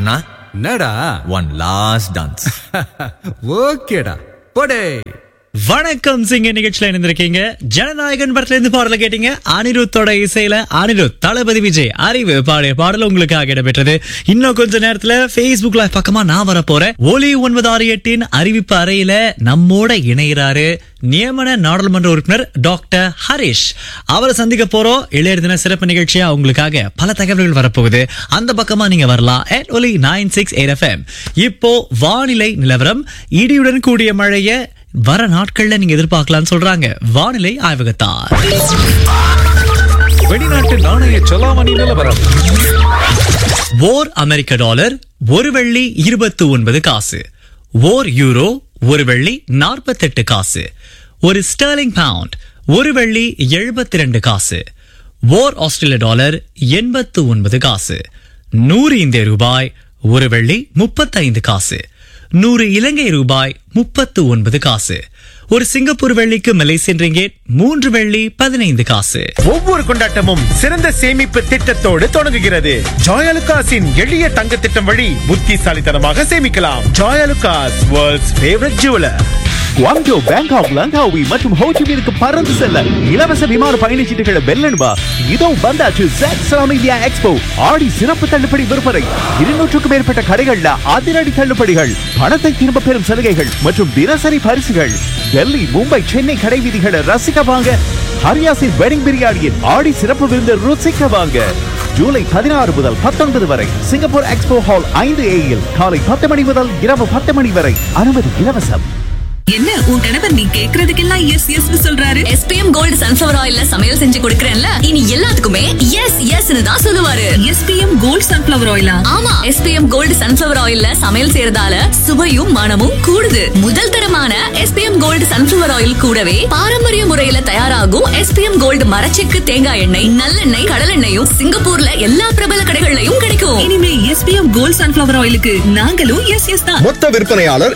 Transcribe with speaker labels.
Speaker 1: அண்ணா
Speaker 2: என்னடா
Speaker 1: one last dance
Speaker 2: ஓகேடா போடே
Speaker 3: வணக்கம் சிங்க நிகழ்ச்சியில இணைந்திருக்கீங்க ஜனநாயகன் படத்துல இருந்து பாடல கேட்டீங்க அனிருத்தோட இசையில அனிருத் தளபதி விஜய் அறிவு பாடிய பாடல் உங்களுக்காக இடம்பெற்றது இன்னும் கொஞ்ச நேரத்துல Facebook லைவ் பக்கமா நான் வர போறேன் ஒலி ஒன்பது ஆறு எட்டின் அறிவிப்பு அறையில நம்மோட இணைகிறாரு நியமன நாடாளுமன்ற உறுப்பினர் டாக்டர் ஹரிஷ் அவரை சந்திக்க போறோம் இளையர் தின சிறப்பு நிகழ்ச்சியா உங்களுக்காக பல தகவல்கள் வரப்போகுது அந்த பக்கமா நீங்க வரலாம் at ஒலி நைன் சிக்ஸ் எயிட் எஃப்எம் இப்போ வானிலை நிலவரம் இடியுடன் கூடிய மழைய வர நாட்கள்ல நீங்க எதிர்பார்க்கலாம்னு சொல்றாங்க வானிலை ஆய்வகத்தார்
Speaker 2: வெளிநாட்டு நாணய செலாவணி நிலவரம்
Speaker 3: ஓர் அமெரிக்க டாலர் ஒரு வெள்ளி இருபத்தி ஒன்பது காசு ஓர் யூரோ ஒரு வெள்ளி நாற்பத்தெட்டு காசு ஒரு ஸ்டெர்லிங் பவுண்ட் ஒரு வெள்ளி எழுபத்தி ரெண்டு காசு ஓர் ஆஸ்திரேலிய டாலர் எண்பத்து ஒன்பது காசு நூறு இந்திய ரூபாய் ஒரு வெள்ளி முப்பத்தைந்து காசு நூறு இலங்கை ரூபாய் முப்பத்து ஒன்பது காசு ஒரு சிங்கப்பூர் வெள்ளிக்கு மலேசியன் ரிங்கேட் மூன்று வெள்ளி பதினைந்து காசு
Speaker 4: ஒவ்வொரு கொண்டாட்டமும் சிறந்த சேமிப்பு திட்டத்தோடு தொடங்குகிறது ஜாயலுகாஸின் எளிய தங்க திட்டம் வழி புத்திசாலித்தனமாக சேமிக்கலாம் Joyalukkas world's favourite jeweller
Speaker 5: Guangdong Bangkok Langkawi மற்றும் ஹோச்சிமினுக்கு பறந்து செல்ல இலவச விமான பயணச்சீட்டுகளை வெல்லணுமா இதோ வந்தாச்சு ஜாக் சலாம் இந்தியா எக்ஸ்போ ஆடி சிறப்பு தள்ளுபடி விற்பனை இருநூற்றுக்கும் மேற்பட்ட கடைகள்ல அதிரடி தள்ளுபடிகள் பணத்தை திரும்ப பெறும் சலுகைகள் மற்றும் தினசரி பரிசுகள் டெல்லி மும்பை சென்னை கடை வீதிகளை ரசிக்க வாங்க ஹரியாசின் வெட்டிங் பிரியாணியின் ஆடி சிறப்பு விருந்து ருசிக்க வாங்க ஜூலை பதினாறு முதல் பத்தொன்பது வரை சிங்கப்பூர் எக்ஸ்போ ஹால் ஐந்து ஏயில் காலை பத்து மணி முதல் இரவு பத்து மணி வரை அனுமதி இலவசம்
Speaker 6: என்ன உன் கணவர் நீ கேக்குறதுக்கெல்லாம் எஸ் எஸ் சொல்றாரு
Speaker 7: எஸ்பிஎம் கோல்டு சன்ஃபிளவர் ஆயில்ல சமையல் செஞ்சு கொடுக்கறேன்ல இனி எல்லாத்துக்குமே எஸ் எஸ் தான் சொல்லுவாரு
Speaker 6: எஸ்பிஎம் கோல்ட் சன்ஃபிளவர் ஆயிலா
Speaker 7: ஆமா எஸ்பிஎம் கோல்டு சன்ஃபிளவர் ஆயில்ல சமையல் செய்யறதால சுவையும் மனமும் கூடுது முதல் தரமான எஸ்பிஎம் கோல்டு சன்ஃபிளவர் ஆயில் கூடவே பாரம்பரிய முறையில தயாராகும் எஸ்பிஎம் கோல்டு மரச்செக்கு தேங்காய் எண்ணெய் நல்லெண்ணெய் கடலெண்ணெயும் சிங்கப்பூர்ல எல்லா பிரபல கடைகள்லயும் கிடைக்கும்
Speaker 6: இனிமே எஸ்பிஎம் கோல்ட் சன்ஃபிளவர் ஆயிலுக்கு நாங்களும் எஸ் எஸ் தான்
Speaker 8: மொத்த விற்பனையாளர்